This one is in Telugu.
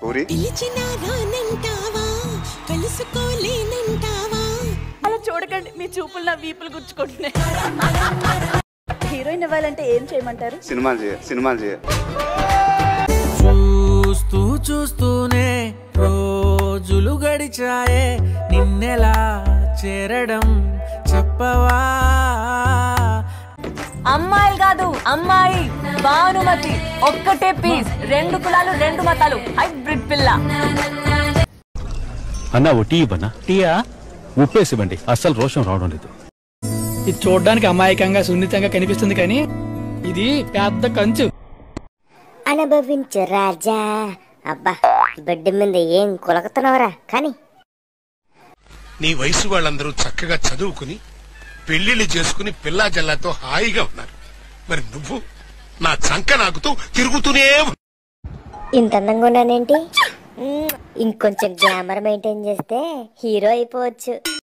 ఊరి పిలిచినా రానంటావా కలుసుకోలేనంటావా అలా చూడకండి మీ చూపులు నా వీపులు గుచ్చుకుంటున్నాయి హీరోయిన్ అవ్వాలంటే ఏం చేయమంటారు సినిమాలు చేయ సినిమాలు చేయ చూస్తూ చూస్తూనే రోజులు గడిచాయే నిన్నెలా చేరడం చెప్పవా అమ్మాయిలు కాదు అమ్మాయి భానుమతి ఒక్కటే పీస్ రెండు కులాలు రెండు మతాలు హైబ్రిడ్ పిల్ల అన్న ఓ టీ ఇవ్వనా టీయా ఉప్పేసి ఇవ్వండి అస్సలు రోషం రావడం లేదు ఇది చూడడానికి అమాయకంగా సున్నితంగా కనిపిస్తుంది కానీ ఇది పెద్ద కంచు అనుభవించు రాజా అబ్బా బెడ్ మీద ఏం కులకుతున్నావురా కానీ నీ వయసు వాళ్ళందరూ చక్కగా చదువుకుని పెళ్లిళ్ళు చేసుకుని పిల్లా జల్లాతో హాయిగా ఉన్నారు మరి నువ్వు నా చంక నాకుతూ తిరుగుతూనే ఉన్నావు. ఇంత అందంగా ఉన్నానేంటి మ్మ్. ఇంకొంచెం గ్లామర్ మెయింటైన్ చేస్తే హీరో అయిపోవచ్చు